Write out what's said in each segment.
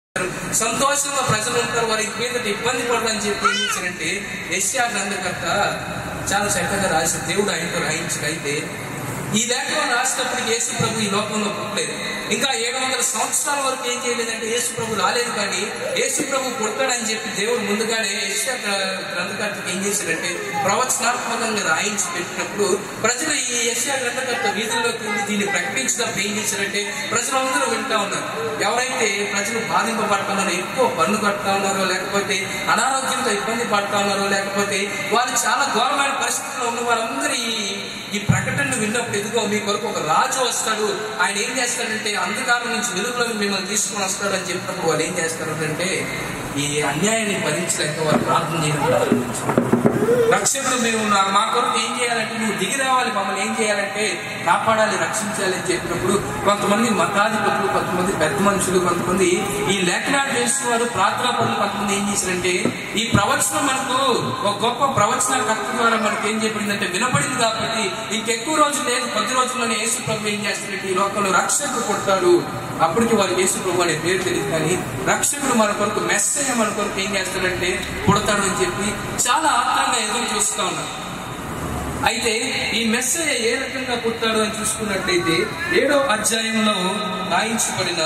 సంతోషంగా ప్రజలు ఉంటారు వారికి మీద ఇబ్బంది పడదని చెప్పి ఏం చేశారంటే యశ్యా గ్రంథకర్త చాలా చక్కగా రాసి దేవుడు ఆయనతో రాయించిన అయితే ఈ లేఖలో రాసినప్పటికి యేసు ప్రభు ఈ లోకంలో పుట్టలేదు ఇంకా ఏడు వందల సంవత్సరాల వరకు ఏం చేయలేదంటే యేసు ప్రభు రాలేదు కానీ యేసు ప్రభు పుడతాడని చెప్పి దేవుడు ముందుగానే యశ్యా గ్రంథకర్తకి ఏం చేశాడంటే ప్రవచనాత్మకంగా రాయించి పెట్టినప్పుడు ప్రజలు ఈ యశ్యా గ్రంథకర్త వీధుల్లోకి వెళ్ళి దీన్ని ప్రకటించినప్పుడు ఏం చేశారంటే ప్రజలందరూ వింటా ఉన్నారు ఎవరైతే ప్రజలు బాధింపబడుతున్నారో ఎక్కువ పన్ను కడతా ఉన్నారో లేకపోతే అనారోగ్యంతో ఇబ్బంది పడతా ఉన్నారో లేకపోతే వారు చాలా ఘోరమైన పరిస్థితుల్లో ఉన్న వారందరూ ఈ ఈ ప్రకటనను విన్నప్పుడు ఎదుగో మీ కొరకు ఒక రాజు వస్తాడు ఆయన ఏం చేస్తాడంటే అంధకారం నుంచి వెలుగులోకి మిమ్మల్ని తీసుకొని వస్తాడు అని చెప్పినప్పుడు వాళ్ళు ఏం చేస్తారంటే ఈ అన్యాయాన్ని భరించలేక వారు ప్రార్థన చేయడం ప్రారంభించారు రక్షకుడు మేము నా- మా కొరకు ఏం చేయాలంటే నువ్వు దిగి రావాలి మమ్మల్ని ఏం చేయాలంటే కాపాడాలి రక్షించాలి అని చెప్పినప్పుడు కొంతమంది మతాధిపతులు కొంతమంది పెద్ద మనుషులు కొంతమంది ఈ లేఖనాలు తెలుసుకున్నారు ప్రార్థనా పనులు కొంతమంది ఏం చేశారంటే ఈ ప్రవచనం మనకు ఒక గొప్ప ప్రవచన కర్త ద్వారా మనకి ఏం చెప్పబడిందంటే వినపడింది కాబట్టి ఇంకెక్కువ రోజులు లేదు కొద్ది రోజుల్లోనే యేసు ప్రభు ఏం చేస్తాడంటే ఈ లోకంలో రక్షకుడు కొడతాడు అప్పటికి వారికి యేసు ప్రభు అనే పేరు తెలియదు కానీ రక్షకుడు మన కొరకు మెస్సేజ్ మన కొరకు ఏం చేస్తాడంటే పుడతాడు అని చెప్పి చాలా ఆత్రంగా ఎదురు చూస్తూ ఉన్నారు అయితే ఈ మెస్సేజ్ ఏ రకంగా పుట్టాడు అని చూసుకున్నట్లయితే ఏడో అధ్యాయంలో రాయించబడిన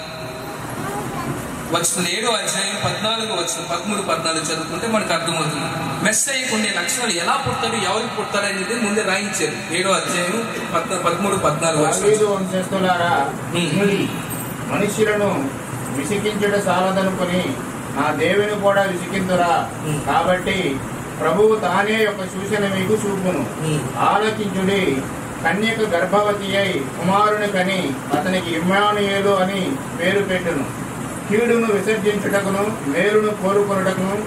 వచ్చిన ఏడో అధ్యాయం పద్నాలుగు వచ్చిన పదమూడు పద్నాలుగు చదువుకుంటే మనకు అర్థమవుతుంది మెస్సయ్యకు ఉండే లక్షణాలు ఎలా పుడతాడు ఎవరికి పుడతాడు అనేది ముందే రాయించారు ఏడో అధ్యాయం పద్నా- పదమూడు పద్నాలుగు వచ్చిన దావీదు వంశస్థులారా వినుడి. మనుష్యులను విసికించుట సాలదనుకొని నా దేవుని కూడా విసికిందురా Hmm. కాబట్టి ప్రభువు తానే ఒక సూచన మీకు చూపును Hmm. ఆలకించుడి కన్యక గర్భవతి అయి కుమారుని కని అతనికి ఇమ్మానుయేలు అని పేరు పెట్టును కీడును విసర్జించుటకును మేలును కోరుకొనుటకును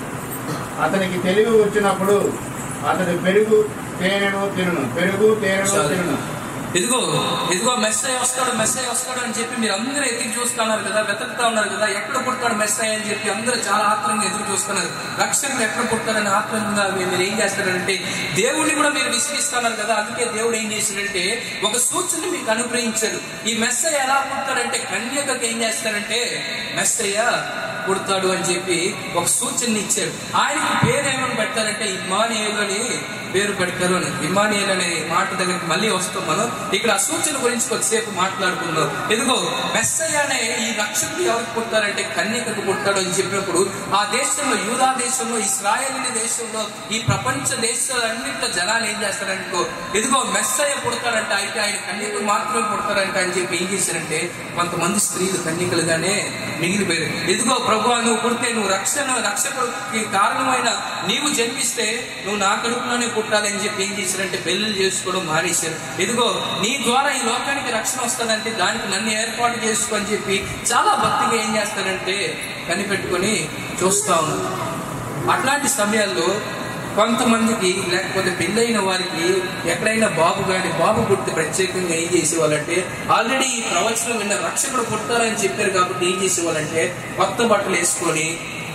అతనికి తెలివి వచ్చినప్పుడు అతడు పెరుగు తేనెను తినును పెరుగు తేనెను చాలు. తినును ఇదిగో ఇదిగో మెస్సై వస్తాడు మెస్సై వస్తాడు అని చెప్పి మీరు అందరూ ఎదురు చూస్తున్నారు కదా వెతుకుతా ఉన్నారు కదా ఎక్కడ పుడతాడు మెస్సై అని చెప్పి అందరూ చాలా ఆత్రంగా ఎదురు చూస్తున్నారు రక్షకుడు ఎక్కడ పుడతాడని ఆత్రంగా మీరు మీరు ఏం చేస్తారంటే దేవుడిని కూడా మీరు విసిగిస్తున్నారు కదా అందుకే దేవుడు ఏం చేశాడంటే ఒక సూచన మీకు అనుగ్రహించాడు ఈ మెస్సై ఎలా పుడతాడంటే కన్యకకి ఏం చేస్తాడంటే మెస్సయ్య పుడతాడు అని చెప్పి ఒక సూచన ఇచ్చాడు ఆయనకి పేరు ఏమని పెడతారంటే ఇమానియేలు అని పేరు పెడతారు అని ఇమానియేల్ అనే మాట దగ్గరికి మళ్ళీ వస్తాం మనం ఇక్కడ ఆ సూచన గురించి కొద్దిసేపు మాట్లాడుకుందాం ఎదుగో మెస్సయ్య అనే ఈ రక్షకుడు ఎవరికి పుట్టారంటే కన్యకకు పుట్టాడు అని చెప్పినప్పుడు ఆ దేశంలో యూదా దేశంలో ఇస్రాయేల్ దేశంలో ఈ ప్రపంచ దేశాలన్నింటిలో జనాలు ఏం చేస్తారంటే ఎదుగో మెస్సయ్య పుడతాడంట అయితే ఆయన కన్యకలు మాత్రమే పుడతారంట అని చెప్పి ఏం చేశారంటే కొంతమంది స్త్రీలు కన్యకలుగానే మిగిలిపోయారు ఎదుగో ప్రభు నువ్వు పుడితే నువ్వు రక్షణ రక్షకుడికి కారణమైన నీవు జన్మిస్తే నువ్వు నా కడుపులోనే పుట్టాలి అని చెప్పి ఏం చేశారంటే పెళ్లి చేసుకోవడం మానేశారు ఎదుగో నీ ద్వారా ఈ లోకానికి రక్షణ వస్తుందంటే దానికి నన్ను ఏర్పాటు చేసుకో అని చెప్పి చాలా భక్తిగా ఏం చేస్తారంటే కనిపెట్టుకొని చూస్తా ఉన్నారు అట్లాంటి సమయాల్లో కొంతమందికి లేకపోతే పెళ్ళైన వారికి ఎక్కడైనా బాబు కానీ బాబు పుట్టి ప్రత్యేకంగా ఏం చేసేవాళ్ళంటే ఆల్రెడీ ఈ ప్రవచనం విన్న రక్షకుడు పుట్టారని చెప్పారు కాబట్టి ఏం చేసేవాళ్ళంటే కొత్త బట్టలు వేసుకొని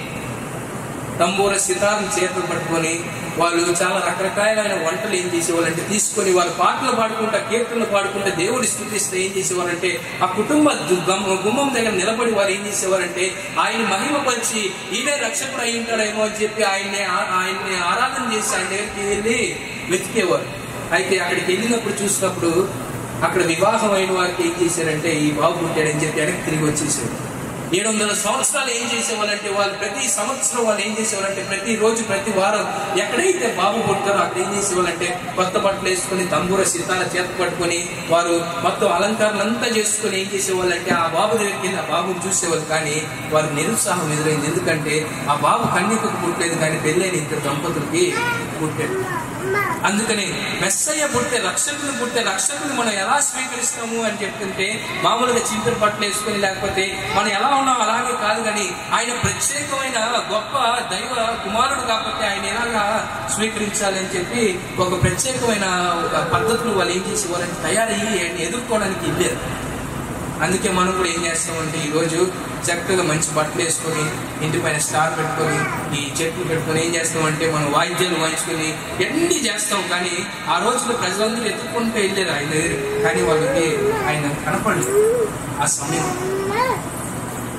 తంబూర సితారం చేతులు పట్టుకొని వాళ్ళు చాలా రకరకాలైన వంటలు ఏం చేసేవాళ్ళంటే తీసుకొని వాళ్ళు పాటలు పాడుకుంటా కీర్తనలు పాడుకుంటా దేవుడి స్థుతిస్తే ఏం చేసేవారంటే ఆ కుటుంబ దు- గమ్- గుమ్మం దగ్గర నిలబడి వారు ఏం చేసేవారంటే ఆయన మహిమపరిచి ఈయనే రక్షకుడు అయి ఉంటాడేమో అని చెప్పి ఆయన్ని ఆ- ఆయన్ని ఆరాధన చేసి ఆయన దగ్గరికి వెళ్ళి వెతికేవారు అయితే అక్కడికి వెళ్ళినప్పుడు చూసినప్పుడు అక్కడ వివాహం అయిన వారికి ఏం చేశారంటే ఈ బాబు పుట్టాడని చెప్పి వెనక్కి తిరిగి వచ్చేసారు ఏడు వందల సంవత్సరాలు ఏం చేసేవాళ్ళంటే వాళ్ళు ప్రతి సంవత్సరం వాళ్ళు ఏం చేసేవాళ్ళంటే ప్రతి రోజు ప్రతి వారం ఎక్కడైతే బాబు పుడతారో అక్కడ ఏం చేసేవాళ్ళంటే కొత్త బట్టలు వేసుకొని తంబూర సితార చేత పట్టుకొని వారు మొత్తం అలంకారాలు అంతా చేసుకొని ఏం చేసేవాళ్ళంటే ఆ బాబు దగ్గరికి వెళ్ళి ఆ బాబుని చూసేవాళ్ళు కానీ వారు నిరుత్సాహం ఎదురైంది ఎందుకంటే ఆ బాబు కన్యకకు పుట్టలేదు కానీ పెళ్ళైన ఇద్దరు దంపతులకి పుట్టాడు అందుకని మెస్సయ్య పుట్టే రక్షకుని పుట్టే రక్షకుని మనం ఎలా స్వీకరిస్తాము అని చెప్తుంటే మామూలుగా చింతలు బట్టలు వేసుకొని లేకపోతే మనం ఎలా ఉన్నాం అలాగే కాదు కానీ ఆయన ప్రత్యేకమైన గొప్ప దైవ కుమారుడు కాబట్టి ఆయన ఎలాగా స్వీకరించాలి అని చెప్పి ఒక ప్రత్యేకమైన ఒక పద్ధతులు వాళ్ళు ఏం చేసేవారంటే తయారయ్యి ఆయన్ని ఎదుర్కోవడానికి వెళ్ళారు అందుకే మనం కూడా ఏం చేస్తామంటే ఈరోజు చక్కగా మంచి బట్టలు వేసుకొని ఇంటి పైన స్టార్ పెట్టుకొని ఈ చెట్లు పెట్టుకొని ఏం చేస్తామంటే మనం వాయిద్యాలు వాయించుకొని ఎన్ని చేస్తాం కానీ ఆ రోజులో ప్రజలందరూ ఎత్తుకుంటూ వెళ్ళారు ఆయన దగ్గరికి. కానీ వాళ్ళకి ఆయన కనపడలేదు ఆ సమయం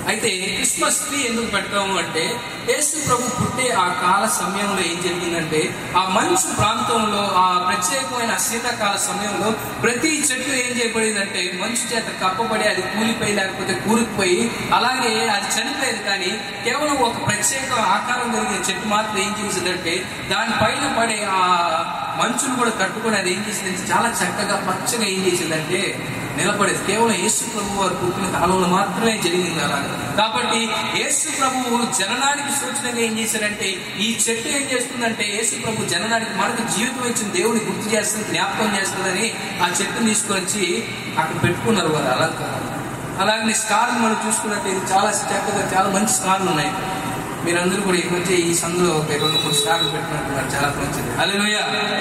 అయితే క్రిస్మస్ ట్రీ ఎందుకు పెట్టాము అంటే యేసు ప్రభు పుట్టే ఆ కాల సమయంలో ఏం జరిగిందంటే ఆ మంచు ప్రాంతంలో ఆ ప్రత్యేకమైన శీతాకాల సమయంలో ప్రతి చెట్టు ఏం చేయబడిందంటే మంచు చేత కప్పబడి అది కూలిపోయి లేకపోతే కూరుకుపోయి అలాగే అది చనిపోయేది కానీ కేవలం ఒక ప్రత్యేక ఆకారం కలిగిన చెట్టు మాత్రం ఏం చేసిందంటే దానిపైన పడే ఆ మంచును కూడా తట్టుకొని అది ఏం చేసిందంటే చాలా చక్కగా పచ్చగా ఏం చేసిందంటే నిలబడేది కేవలం యేసు ప్రభు వారు పుట్టిన కాలంలో మాత్రమే జరిగింది అలా కాబట్టి యేసు ప్రభువు జననానికి సూచనగా ఏం చేశారంటే ఈ చెట్టు ఏం చేస్తుందంటే యేసు ప్రభు జననానికి మనకు జీవితం ఇచ్చిన దేవుని గుర్తు చేస్తుంది జ్ఞాపకం చేస్తుందని ఆ చెట్టుని తీసుకొని వచ్చి అక్కడ పెట్టుకున్నారు వారు అలంకారం అలాగే స్టార్ మనం చూసుకున్నట్టు ఇది చాలా చక్కగా చాలా మంచి స్టార్లు ఉన్నాయి మీరందరూ కూడా ఈ మధ్య ఈ సందులో ఒక రెండు మూడు స్టార్లు పెట్టినట్టున్నారు చాలా మంచిది అలెలుయ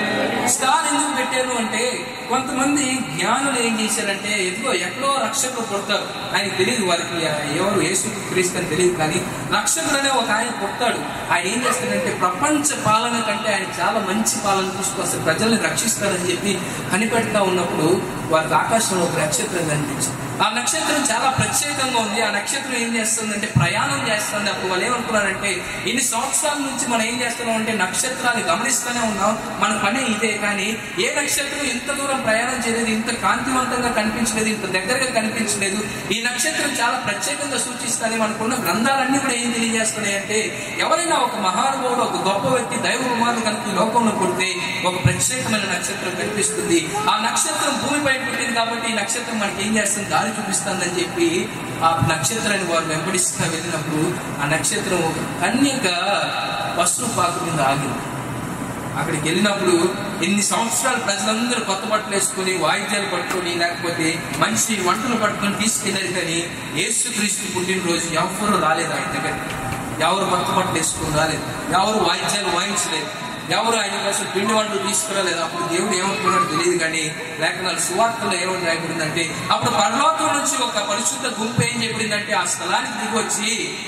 స్టార్ ఎందుకు పెట్టారు అంటే కొంతమంది జ్ఞానులు ఏం చేశారంటే ఎదుగో ఎక్కడో రక్షకుడు పుడతారు ఆయన తెలియదు వారికి ఎవరు యేసు క్రీస్తు అని తెలియదు కానీ రక్షకుడు అనే ఒక ఆయన పుడతాడు ఆయన ఏం చేస్తాడంటే ప్రపంచ పాలన కంటే ఆయన చాలా మంచి పాలన తీసుకొస్తారు ప్రజల్ని రక్షిస్తారని చెప్పి కనిపెడతా ఉన్నప్పుడు వారికి ఆకాశంలో ఒక నక్షత్రం కనిపించింది ఆ నక్షత్రం చాలా ప్రత్యేకంగా ఉంది ఆ నక్షత్రం ఏం చేస్తుందంటే ప్రయాణం చేస్తుంది అప్పుడు వాళ్ళు ఏమనుకున్నారంటే ఇన్ని సంవత్సరాల నుంచి మనం ఏం చేస్తున్నాం అంటే నక్షత్రాన్ని గమనిస్తూనే ఉన్నాం మన పని ఇదే కానీ ఏ నక్షత్రం ఇంత దూరం ప్రయాణం చేయలేదు ఇంత కాంతివంతంగా కనిపించలేదు ఇంత దగ్గరగా కనిపించలేదు ఈ నక్షత్రం చాలా ప్రత్యేకంగా సూచిస్తుంది మనకున్న గ్రంథాలన్నీ కూడా ఏం తెలియజేస్తున్నాయి అంటే ఎవరైనా ఒక మహానుభావుడు ఒక గొప్ప వ్యక్తి దైవ కుమారుడు కనుక ఈ లోకంలో పుడితే ఒక ప్రత్యేకమైన నక్షత్రం కనిపిస్తుంది ఆ నక్షత్రం భూమిపై పుట్టింది కాబట్టి ఈ నక్షత్రం మనకి ఏం చేస్తుంది దారి చూపిస్తుందని చెప్పి ఆ నక్షత్రాన్ని వారు వెంబడిస్తూ వెళ్ళినప్పుడు ఆ నక్షత్రం ఒక కన్యక పశువు పాకు మీద ఆగింది అక్కడికి వెళ్ళినప్పుడు ఎన్ని సంవత్సరాలు ప్రజలందరూ కొత్త బట్టలు వేసుకొని వాయిద్యాలు పట్టుకొని లేకపోతే మంచి వంటలు పట్టుకొని తీసుకెళ్ళారు కానీ యేసుక్రీస్తు పుట్టినరోజు ఎవరు రాలేదు ఆయన దగ్గర ఎవరు కొత్త బట్టలు వేసుకొని రాలేదు ఎవరు వాయిద్యాలు వాయించలేదు ఎవరు ఆయన కోసం పిండి వంటలు తీసుకురాలేదు అప్పుడు దేవుడు ఏమనుకున్నాడో తెలియదు కానీ లేఖనాలు సువార్తలో ఏమని రాయబడిందంటే అప్పుడు పరలోకం నుంచి ఒక పరిశుద్ధ గుంపు ఏం చేయబడిందంటే ఆ స్థలానికి దిగి వచ్చి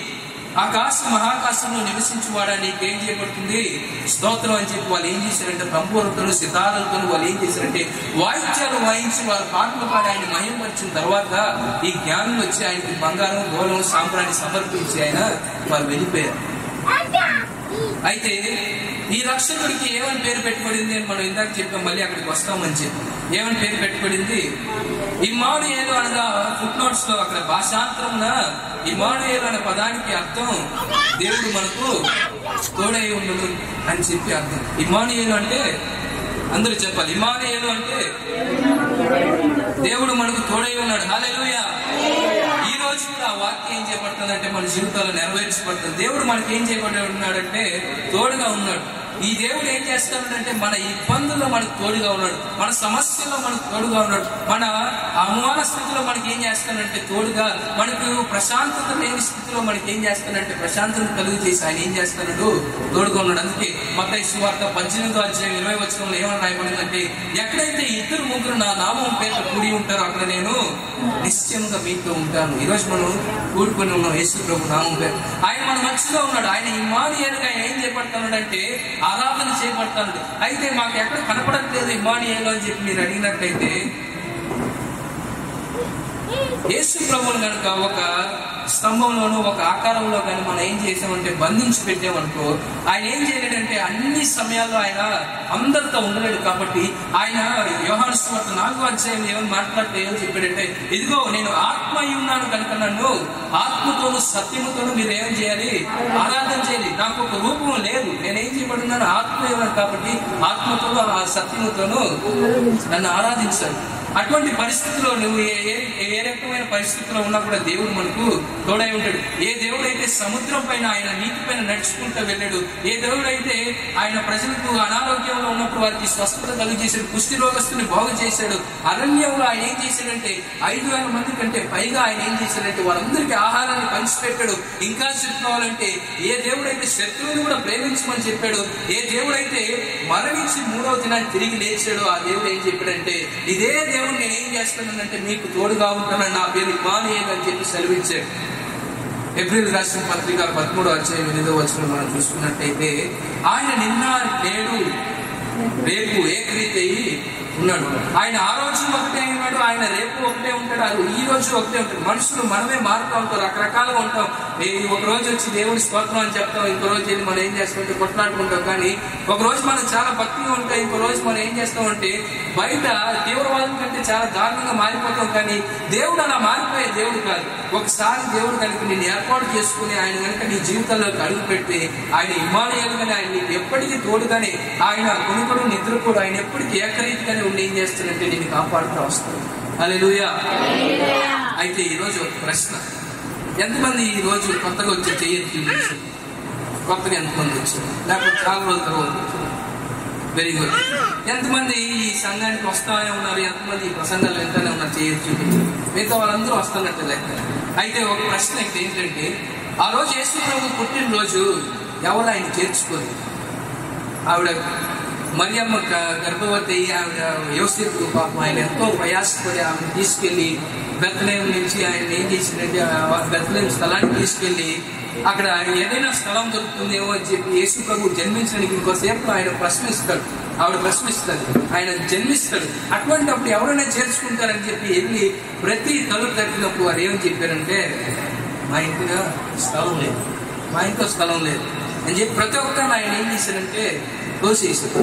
ఆకాశ మహాకాశంలో నివసించువాడా నీకేం చేయబడుతుంది స్తోత్రం అని చెప్పి వాళ్ళు ఏం చేశారంటే తంబూరతో సితారలతో వాళ్ళు ఏం చేశారంటే వాయిద్యాలు వాయించి వారు పాటలు పాడి ఆయన మహిమపరిచిన తర్వాత ఈ జ్ఞానం వచ్చి ఆయనకి బంగారం గోళం సాంబ్రాన్ని సమర్పించి ఆయన వారు వెళ్ళిపోయారు అయితే ఈ రక్షకుడికి ఏమని పేరు పెట్టబడింది అని మనం ఇందాక చెప్పాం మళ్ళీ అక్కడికి వస్తామని చెప్పి ఏమని పేరు పెట్టబడింది ఇమానుయేలు అనగా ఫుట్ నోట్స్ లో అక్కడ భాషాంతరమున ఇమానుయేలు అనే పదానికి అర్థం దేవుడు మనకు తోడై ఉండడు అని చెప్పి అర్థం ఇమానుయేలు అంటే అందరూ చెప్పాలి ఇమానుయేలు అంటే దేవుడు మనకు తోడై ఉన్నాడు హల్లెలూయా ఈ రోజు కూడా ఆ వాక్యం ఏం చేయబడుతుందంటే మన జీవితాల్లో నెరవేర్చబడుతుంది దేవుడు మనకి ఏం చేయబడి ఉన్నాడంటే తోడుగా ఉన్నాడు ఈ దేవుడు ఏం చేస్తాడంటే మన ఇబ్బందుల్లో మనకు తోడుగా ఉన్నాడు మన సమస్యల్లో మనకు తోడుగా ఉన్నాడు మన అవమాన స్థితిలో మనకి ఏం చేస్తాడంటే తోడుగా మనకు ప్రశాంతత లేని స్థితిలో మనకి ఏం చేస్తాడంటే ప్రశాంతత కలుగు చేసి ఆయన ఏం చేస్తున్నాడు తోడుగా ఉన్నాడు అందుకే మత సువార్త పద్దెనిమిదో అధ్యాయం ఇరవై వచనంలో ఏమని రాయబడిందంటే ఎక్కడైతే ఇద్దరు ముగ్గురు నా నామం పేరు కూడి ఉంటారో అక్కడ నేను నిశ్చయంగా మీతో ఉంటాను ఈరోజు మనం కూడుకొని ఉన్నాం యేసు ప్రభు నామం పేరు ఆయన మన మధ్యలో ఉన్నాడు ఆయన ఇమానియలుగా ఆయన ఏం చేపడుతున్నాడంటే ఆరాధన చేపడుతున్నాడు అయితే మాకు ఎక్కడ కనపడట్లేదు ఇమానియలు అని చెప్పి మీరు అడిగినట్టయితే యేసు ప్రభువుని కనుక ఒక స్తంభంలోనూ ఒక ఆకారంలో కానీ మనం ఏం చేసామంటే బంధించి పెట్టామనుకో ఆయన ఏం చేయలేడంటే అన్ని సమయాల్లో ఆయన అందరితో ఉండలేడు కాబట్టి ఆయన యోహాను స్వార్థ నాలుగో అధ్యాయం ఏమని మాట్లాడితే ఏమని చెప్పాడంటే ఇదిగో నేను ఆత్మ అయి ఉన్నాను కనుక నన్ను ఆత్మతోను సత్యముతోను మీరు ఏం చేయాలి ఆరాధన చేయాలి నాకు ఒక రూపం లేదు నేనేం చేయబడున్నాను ఆత్మ అయి ఉన్నాను కాబట్టి ఆత్మతోను ఆ సత్యముతోను నన్ను ఆరాధించాలి అటువంటి పరిస్థితిలో నువ్వు ఏ ఏ- ఏ రకమైన పరిస్థితిలో ఉన్నా కూడా దేవుడు మనకు తోడై ఉంటాడు ఏ దేవుడు అయితే సముద్రం పైన ఆయన నీటి పైన నడుచుకుంటూ వెళ్ళాడు ఏ దేవుడు అయితే ఆయన ప్రజలకు అనారోగ్యంలో ఉన్నప్పుడు వారికి స్వస్థత కలుగు చేశాడు కుష్టి రోగస్తుని బాగు చేశాడు అరణ్యంలో ఆయన ఏం చేశాడంటే ఐదు వేల మంది కంటే పైగా ఆయన ఏం చేశాడంటే వాళ్ళందరికీ ఆహారాన్ని పంచిపెట్టాడు ఇంకా చెప్పుకోవాలంటే ఏ దేవుడైతే శత్రువుని కూడా ప్రేమించమని చెప్పాడు ఏ దేవుడైతే మరణించి మూడవ దినాన్ని తిరిగి లేచాడో ఆ దేవుడు ఏం చెప్పాడంటే ఇదే దేవుడు నేను ఏం చేస్తానంటే మీకు తోడుగా ఉంటానని నా పేరు ఇమానియేల్ అని చెప్పి సెలవిచ్చాడు ఏప్రిల్ రాసిన పత్రిక పదమూడో అధ్యాయం ఎనిమిదో వచ్చిన మనం చూసుకున్నట్టయితే ఆయన నిన్న నేడు రేపు ఏకరీతి అయ్యి ఉన్నాడు ఆయన ఆ రోజు ఒకటే ఉన్నాడు ఆయన రేపు ఒకటే ఉంటాడు అది ఈ రోజు ఒకటే ఉంటాడు మనుషులు మనమే మారుతూ ఉంటాం రకరకాలుగా ఉంటాం ఏ ఒక రోజు వచ్చి దేవుడి స్తోత్రం అని చెప్తాం ఇంకో రోజు వెళ్ళి మనం ఏం చేస్తామంటే కొట్లాడుకుంటాం కానీ ఒక రోజు మనం చాలా భక్తిగా ఉంటాం ఇంకో రోజు మనం ఏం చేస్తామంటే బయట తీవ్రవాదం కంటే చాలా దారుణంగా మారిపోతాం కానీ దేవుడు అలా మారిపోయే దేవుడు కాదు ఒకసారి దేవుడు కనుక నేను ఏర్పాటు చేసుకుని ఆయన కనుక నీ జీవితంలోకి అడుగు పెడితే ఆయన ఇమానుయాలుగానే ఆయన నీకు ఎప్పటికీ తోడుగానే ఆయన కొనుకడు నిద్రపోడు ఆయన ఎప్పటికీ ఏకరీతిగానే ఉండి ఏం చేస్తానంటే నేను కాపాడుతూ వస్తాడు అలెలుయా అయితే ఈరోజు ఒక ప్రశ్న ఎంతమంది ఈ రోజు కొత్తగా వచ్చి చేయొచ్చు కొత్తగా ఎంతమంది వచ్చారు లేకపోతే చాలా రోజుల తర్వాత వచ్చారు వెరీ గుడ్ ఎంతమంది ఈ సంఘానికి వస్తానే ఉన్నారు ఎంతమంది ఈ ప్రసంగాలు వింటానే ఉన్నారు చేయొచ్చు మిగతా వాళ్ళందరూ వస్తున్నట్టు లెక్క అయితే ఒక ప్రశ్న ఇక్కడ ఏంటంటే ఆ రోజు యేసు ప్రభు పుట్టినరోజు ఎవరు ఆయన చేర్చుకోలేదు ఆవిడ మరియమ్మ గ- గర్భవతి అయ్యి ఆవిడ యోసేపు పాపం ఆయన ఎంతో ప్రయాసపడి ఆమెను తీసుకెళ్లి బెత్తలేం నుంచి ఆయన ఏం చేసిందంటే బెత్తలేం స్థలానికి తీసుకెళ్లి అక్కడ ఏదైనా స్థలం దొరుకుతుందేమో అని చెప్పి యేసు ప్రభు జన్మించడానికి ఇంకోసేపు ఆయన ప్రశ్నిస్తాడు ఆవిడ ప్రశ్నిస్తాడు ఆయన జన్మిస్తాడు అటువంటి అప్పుడు ఎవరైనా చేర్చుకుంటారని చెప్పి వెళ్ళి ప్రతి తలుపు తట్టినప్పుడు వారు ఏమని చెప్పారంటే మా ఇంటిగా స్థలం లేదు మా ఇంట్లో స్థలం లేదు అని చెప్పి ప్రతి ఒక్కరిని ఆయన ఏం చేశారంటే తోసేసారు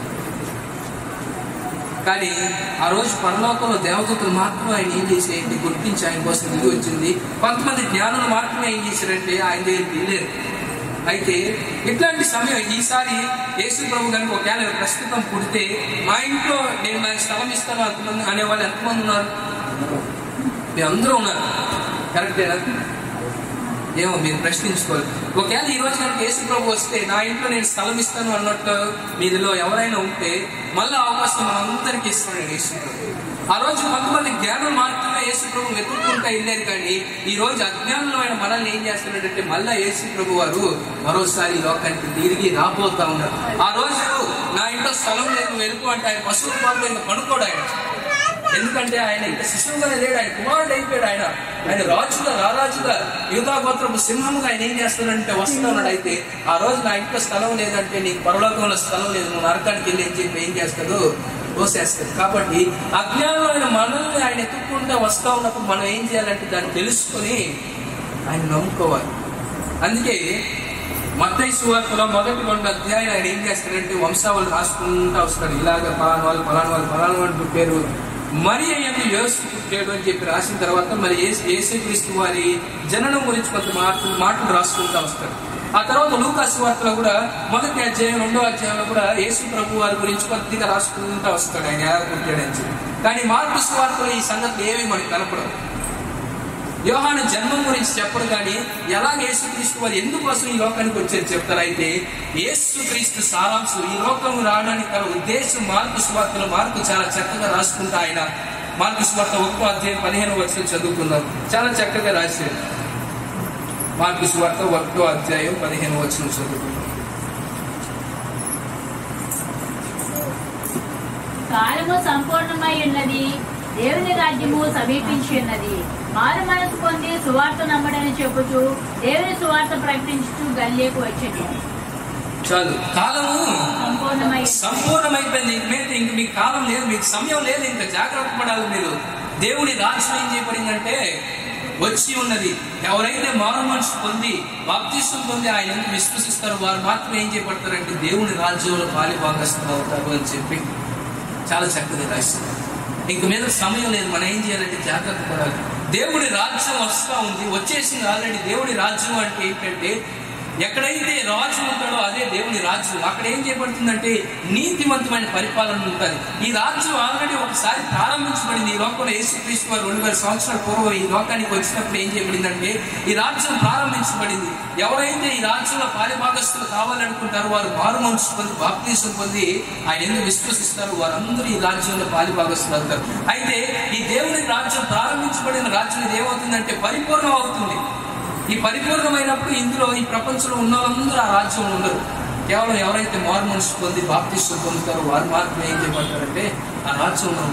కానీ ఆ రోజు పరలోకంలో దేవదూతలు మాత్రం ఆయన ఏం చేసేయండి గుర్తించి ఆయన కోసం దిగి వచ్చింది కొంతమంది జ్ఞానులు మాత్రమే ఏం చేశారంటే ఆయన దగ్గరికి వెళ్ళారు అయితే ఇట్లాంటి సమయం ఈసారి యేసు ప్రభు కనుక ఒకవేళ ప్రస్తుతం పుడితే మా ఇంట్లో నేను నాకు స్థలం ఇస్తాను అంతమంది అనేవాళ్ళు ఎంతమంది ఉన్నారు మీరు అందరూ ఉన్నారు కరెక్టేనా ఏమో మీరు ప్రశ్నించుకోవాలి ఒకవేళ ఈ రోజు కనుక యేసు ప్రభు వస్తే నా ఇంట్లో నేను స్థలం ఇస్తాను అన్నట్టు మీదిలో ఎవరైనా ఉంటే మళ్ళీ అవకాశం మనందరికీ ఇస్తున్నాడు యేసు ప్రభు ఆ రోజు కొంతమంది జ్ఞానం మాత్రమే యేసు ప్రభు వెతుక్కుంటా వెళ్ళారు కానీ ఈ రోజు అజ్ఞానమైన మనల్ని ఏం చేస్తున్నాడంటే మళ్ళా యేసు ప్రభు వారు మరోసారి ఈ లోకానికి తిరిగి రాబోతా ఉన్నారు ఆ రోజు నా ఇంట్లో స్థలం లేదు వెలుపు అంటే ఆయన పశువుల పాపలో ఇంకా పడుకోడు ఆయన ఎందుకంటే ఆయన ఇంకా శిశువుగానే లేడు ఆయన కుమారుడు అయిపోయాడు ఆయన ఆయన రాజుగా రారాజుగా యువతా గోత్రపు సింహముగా ఆయన ఏం చేస్తున్నాడంటే వస్తున్నాడు అయితే ఆ రోజు నా ఇంట్లో స్థలం లేదంటే నీకు పరలోకంలో స్థలం లేదు నువ్వు నరకానికి వెళ్ళి అని చెప్పి ఏం చేస్తాడు తోసేస్తాడు కాబట్టి అజ్ఞానమైన మనల్ని ఆయన ఎత్తుక్కుంటూ వస్తా ఉన్నప్పుడు మనం ఏం చేయాలంటే దాన్ని తెలుసుకొని ఆయన నమ్ముకోవాలి అందుకే మత్తయి సువార్తలో మొదటి రెండు అధ్యాయులు ఆయన ఏం చేస్తాడంటే వంశావళి రాసుకుంటూ వస్తాడు ఇలాగ పలానా వాళ్ళు పలానా వాళ్ళు పలానా వాళ్ళు పేరు మరి అయ్యందు యేసు పుట్టాడు అని చెప్పి రాసిన తర్వాత మరి యేసు యేసుక్రీస్తు వారి జననం గురించి కొంత మాటలు మాటలు రాసుకుంటూ వస్తాడు ఆ తర్వాత లూకాసు వార్తలో కూడా మొదటి అధ్యాయం రెండో అధ్యాయంలో కూడా యేసు ప్రభు వారి గురించి కొద్దిగా రాసుకుంటూ వస్తాడు ఆయన ఎలా పుట్టాడని చెప్పి కానీ మార్పు సువార్తలో ఈ సంగతి ఏవి మనకు కనపడవు యోహాను జన్మం గురించి చెప్పరు కానీ ఎలా యేసుక్రీస్తు వారు ఎందుకోసం ఈ లోకానికి వచ్చేది చెప్తారు అయితే యేసుక్రీస్తు సారాంశం ఈ లోకం రావడానికి గల ఉద్దేశం మార్పు స్వార్థలో మార్పు చాలా చక్కగా రాసుకుంటా ఆయన మార్పు స్వార్థ ఒక్కో అధ్యాయం పదిహేను వర్షాలు చదువుకుందాం చాలా చక్కగా రాశారు మార్పు స్వార్థ ఒకటో అధ్యాయం పదిహేను వర్షం చదువుకుందాం కాలము సంపూర్ణమై ఉన్నది దేవుని రాజ్యము సమీపించి ఉన్నది మారు మనసు పొంది సువార్త నమ్మడని చెప్పుచు దేవుని సువార్త ప్రకటించుచు గల్లేకు వచ్చింది చాలు కాలము సంపూర్ణమై సంపూర్ణమైపోయింది ఇంక మీద ఇంక మీకు కాలం లేదు మీకు సమయం లేదు ఇంకా జాగ్రత్త పడాలి మీరు దేవుడి రాజ్యం ఏం చేయబడిందంటే వచ్చి ఉన్నది ఎవరైతే మారు మనసు పొంది బాప్తిష్టం పొంది ఆయన ఎందుకు విశ్వసిస్తారో వారు మాత్రం ఏం చేయబడతారంటే దేవుని రాజ్యంలో పాలి భాగస్తులు అవుతారు అని చెప్పి చాలా చక్కగా రాస్తారు ఇంక మీద సమయం లేదు మనం ఏం చేయాలంటే జాగ్రత్త పడాలి దేవుడి రాజ్యం వస్తూ ఉంది వచ్చేసింది ఆల్రెడీ దేవుడి రాజ్యం అంటే ఏంటంటే ఎక్కడైతే రాజు ఉంటాడో అదే దేవుని రాజ్యం అక్కడ ఏం చేయబడుతుందంటే నీతివంతమైన పరిపాలన ఉంటుంది ఈ రాజ్యం ఆల్రెడీ ఒకసారి ప్రారంభించబడింది ఈ లోకంలో యేసుక్రీస్తు వారు రెండు వేల సంవత్సరాల పూర్వం ఈ లోకానికి వచ్చినప్పుడు ఏం చేయబడిందంటే ఈ రాజ్యం ప్రారంభించబడింది ఎవరైతే ఈ రాజ్యంలో పారిభాగస్తులు కావాలనుకుంటారో వారు మారు మనసు పొంది బాప్తీసం పొంది ఆయన ఎందుకు విశ్వసిస్తారు వారందరూ ఈ రాజ్యంలో పాలిభాగస్తులు అవుతారు అయితే ఈ దేవుని రాజ్యం ప్రారంభించబడిన రాజ్యం ఇది ఏమవుతుందంటే పరిపూర్ణం అవుతుంది ఈ పరిపూర్ణమైనప్పుడు ఇందులో ఈ ప్రపంచంలో ఉన్న వాళ్ళందరూ ఆ రాజ్యంలో ఉండరు కేవలం ఎవరైతే మారు మనసు పొంది బాప్తిష్టం పొందుతారో వారు మాత్రమే ఏం చేయబడతారంటే ఆ రాజ్యంలో ఉంటారు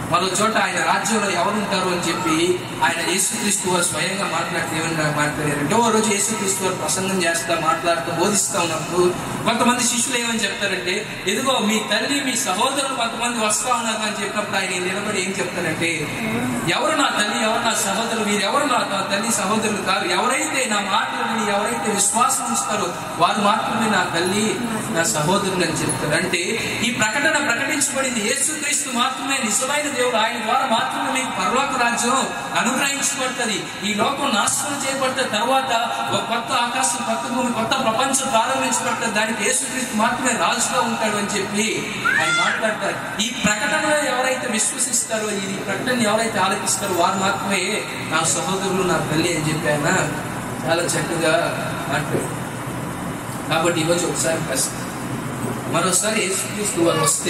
మరో చోట ఆయన రాజ్యంలో ఎవరు ఉంటారు అని చెప్పి ఆయన యేసుక్రీస్తు వారు స్వయంగా మాట్లాడితే ఏమన్నా మాట్లాడారంటే ఓ రోజు యేసుక్రీస్తు వారు ప్రసంగం చేస్తా మాట్లాడుతూ బోధిస్తా ఉన్నప్పుడు కొంతమంది శిష్యులు ఏమని చెప్తారంటే ఇదిగో మీ తల్లి మీ సహోదరులు కొంతమంది వస్తా ఉన్నారు అని చెప్పినప్పుడు ఆయన నిలబడి ఏం చెప్తారంటే ఎవరు నా తల్లి ఎవరు నా సహోదరులు వీరు ఎవరు నా త- తల్లి సహోదరులు కాదు ఎవరైతే నా మాటలు విని ఎవరైతే విశ్వాసం ఇస్తారో వారు మాత్రమే నా తల్లి నా సహోదరులు అని చెప్తారు అంటే ఈ ప్రకటన ప్రకటించబడింది యేసుక్రీస్తు మాత్రమే నిజమైన దేవుడు ఆయన ద్వారా మాత్రమే మీకు పరలోక రాజ్యం అనుగ్రహించబడుతుంది ఈ లోకం నాశనం చేయబడుతుంది తర్వాత ఒక కొత్త ఆకాశం కొత్త భూమి కొత్త ప్రపంచం ప్రారంభించబడుతుంది దానికి యేసుక్రీస్తు మాత్రమే రాజుగా ఉంటాడు అని చెప్పి ఆయన మాట్లాడతారు ఈ ప్రకటన ఎవరైతే విశ్వసిస్తారో ఈ ప్రకటన ఎవరైతే ఆలకిస్తారో వారు మాత్రమే నా సహోదరులు నా తల్లి అని చెప్పి ఆయన చాలా చక్కగా మాట్లాడు కాబట్టి ఈరోజు ఒకసారి ప్రశ్న మరోసారి యేసుక్రీస్తు వారు వస్తే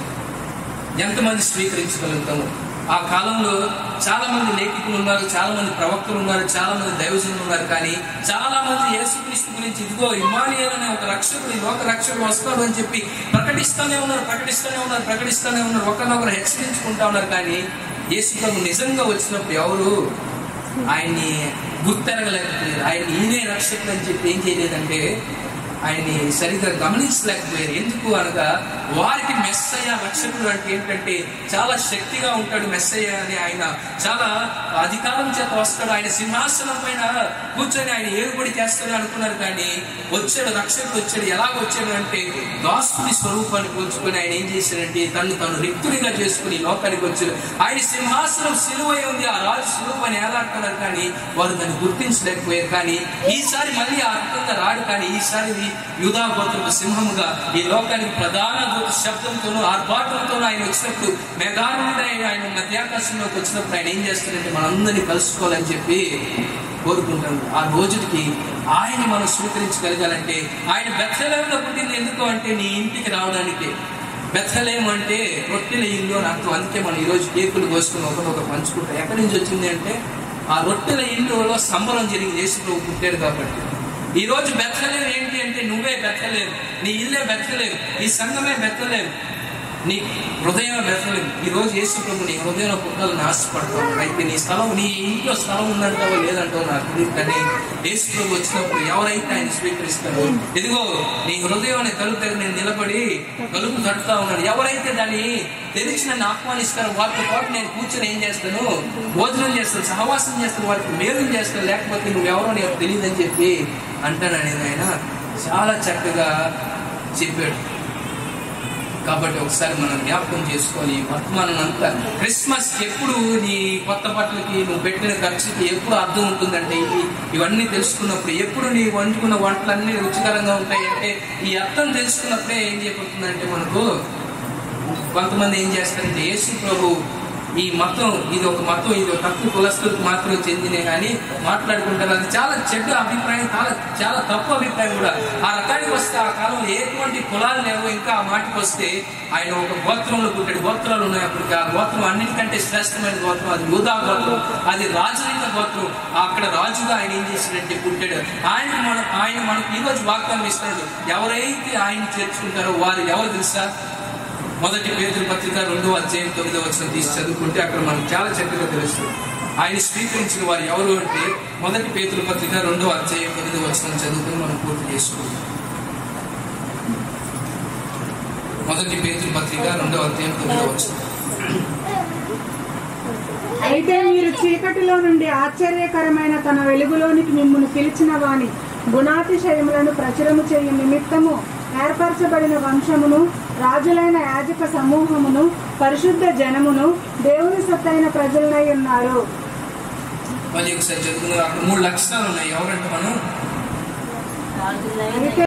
ఎంతమంది స్వీకరించగలుగుతాము ఆ కాలంలో చాలా మంది లేఖికులు ఉన్నారు చాలా మంది ప్రవక్తలు ఉన్నారు చాలా మంది దైవజనులు ఉన్నారు కానీ చాలా మంది యేసుక్రీస్తు గురించి ఇదిగో ఇమానియల్ అనే ఒక రక్షకుడు ఈ లోక రక్షకుడు వస్తాడు అని చెప్పి ప్రకటిస్తూనే ఉన్నారు ప్రకటిస్తూనే ఉన్నారు ప్రకటిస్తూనే ఉన్నారు ఒకరినొకరు హెచ్చరించుకుంటా ఉన్నారు కానీ యేసు ప్రభు నిజంగా వచ్చినప్పుడు ఎవరు ఆయన్ని గుర్తెరగలేకపోయారు ఆయన ఈయనే రక్షకుడు అని చెప్పి ఏం చేయలేదంటే ఆయన్ని సరిగ్గా గమనించలేకపోయారు ఎందుకు అనగా వారికి మెస్సయ్య రక్షకుడు అంటే ఏంటంటే చాలా శక్తిగా ఉంటాడు మెస్సయ్య అని ఆయన చాలా అధికారం చేత వస్తాడు ఆయన సింహాసనం పైన కూర్చొని ఆయన ఏలుబడి చేస్తాడు అనుకున్నారు కానీ వచ్చాడు రక్షకుడు వచ్చాడు ఎలాగ వచ్చాడు అంటే దాసుని స్వరూపాన్ని పోల్చుకొని ఆయన ఏం చేశాడంటే తను తను రిక్తునిగా చేసుకుని ఈ లోకానికి వచ్చాడు ఆయన సింహాసనం సిలువై ఉంది ఆ రాజు సిలువ అని ఏలాడుతున్నారు కానీ వారు దాన్ని గుర్తించలేకపోయారు కానీ ఈసారి మళ్ళీ ఆ అర్థంగా రాడు కానీ ఈసారి యూదా గోత్రపు సింహముగా ఈ లోకానికి ప్రధాన దూత శబ్దంతోనూ ఆర్భాటంతోనూ ఆయన వచ్చినప్పుడు మెగారుడ ఆయన మధ్యాకాశంలోకి వచ్చినప్పుడు ఆయన ఏం చేస్తారంటే మనందరినీ కలుసుకోవాలని చెప్పి కోరుకుంటాను ఆ రోజుకి ఆయన మనం స్వీకరించగలగాలంటే ఆయన బెత్తలేములో పుట్టింది ఎందుకు అంటే నీ ఇంటికి రావడానికి బెత్తలేం అంటే రొట్టెల ఇల్లు అని అర్థం అందుకే మనం ఈరోజు కేకులు కోసుకుని ఒకరొకరు పంచుకుంటాం ఎక్కడి నుంచి వచ్చింది అంటే ఆ రొట్టెల ఇల్లులో సంబరం జరిగి యేసుప్రభు పుట్టాడు కాబట్టి ఈ రోజు బెత్తలేవు ఏంటి అంటే నువ్వే బెత్తలేవు నీ ఇల్లే బెత్తలేవు నీ సంఘమే బెత్తలేవు నీ హృదయమే బెత్తలేవు ఈ రోజు యేసు ప్రభు నీ హృదయంలో పుట్టాలని ఆశపడతావు అయితే నీ స్థలం నీ ఇంట్లో స్థలం ఉందంటావో లేదంటావో నాకు తెలియదు కానీ యేసు ప్రభు వచ్చినప్పుడు ఎవరైతే ఆయన స్వీకరిస్తారో ఇదిగో నీ హృదయం అనే తలుపు దగ్గర నేను నిలబడి తలుపు తట్టుతా ఉన్నాడు ఎవరైతే దాన్ని తెలిసి నన్ను ఆహ్వానిస్తారో వారితో పాటు నేను కూర్చొని ఏం చేస్తాను భోజనం చేస్తాను సహవాసం చేస్తాను వారికి మేలు చేస్తాను లేకపోతే నువ్వెవరో నీకు తెలియదని చెప్పి అంటాను అనేది ఆయన చాలా చక్కగా చెప్పాడు కాబట్టి ఒకసారి మనం జ్ఞాపకం చేసుకోవాలి ఈ వర్తమానం అంతా క్రిస్మస్ ఎప్పుడు నీ కొత్త బట్టలకి నువ్వు పెట్టిన ఖర్చుకి ఎప్పుడు అర్థం ఉంటుందంటే ఇవి ఇవన్నీ తెలుసుకున్నప్పుడు ఎప్పుడు నీ వండుకున్న వంటలన్నీ రుచికరంగా ఉంటాయి అంటే ఈ అర్థం తెలుసుకున్నప్పుడే ఏం చేయబోతుందంటే మనకు కొంతమంది ఏం చేస్తారంటే యేసు ప్రభు ఈ మతం ఇది ఒక మతం ఇది ఒక తక్కువ కులస్తులకు మాత్రమే చెందినే కానీ మాట్లాడుకుంటారు అది చాలా చెడ్డ అభిప్రాయం చాలా చాలా తప్పు అభిప్రాయం కూడా ఆ రకానికి వస్తే ఆ కాలంలో ఎటువంటి కులాలు లేవు ఇంకా ఆ మాటకి వస్తే ఆయన ఒక గోత్రంలో పుట్టాడు గోత్రాలు ఉన్నాయి అప్పటికి ఆ గోత్రం అన్నిటికంటే శ్రేష్టమైన గోత్రం అది యూదా గోత్రం అది రాజులైన గోత్రం అక్కడ రాజుగా ఆయన ఏం చేసినట్టే పుట్టాడు ఆయన మన ఆయన మనకు ఈ రోజు వాగ్దానం ఇస్తాడు ఎవరైతే ఆయన చేర్చుకుంటారో వారు ఎవరు తెలుసా మొదటి పేదల పత్రిక రెండో అధ్యాయం తొమ్మిదో వచ్చిన తీసి చదువుకుంటే అక్కడ మనకు చాలా చక్కగా తెలుస్తుంది ఆయన స్వీకరించిన వారు ఎవరు అంటే మొదటి పేదల పత్రిక రెండో అధ్యాయం తొమ్మిదో వచ్చిన చదువుకుని మనం పూర్తి చేసుకుంటాం మొదటి పేదల పత్రిక రెండో అధ్యాయం తొమ్మిదో వచ్చిన అయితే మీరు చీకటిలో నుండి ఆశ్చర్యకరమైన తన వెలుగులోనికి మిమ్మల్ని పిలిచిన వాని గుణాతిశయములను ప్రచురము చేయు నిమిత్తము ఏర్పరచబడిన వంశమును రాజులైన యాజక సమూహమును పరిశుద్ధ జనమును దేవుని సత్తైన ప్రజలనై ఉన్నారు మళ్ళీ ఒకసారి చదువుకుందాం అక్కడ మూడు లక్షణాలు ఉన్నాయి ఎవరంటే మనం రాజులైన అయితే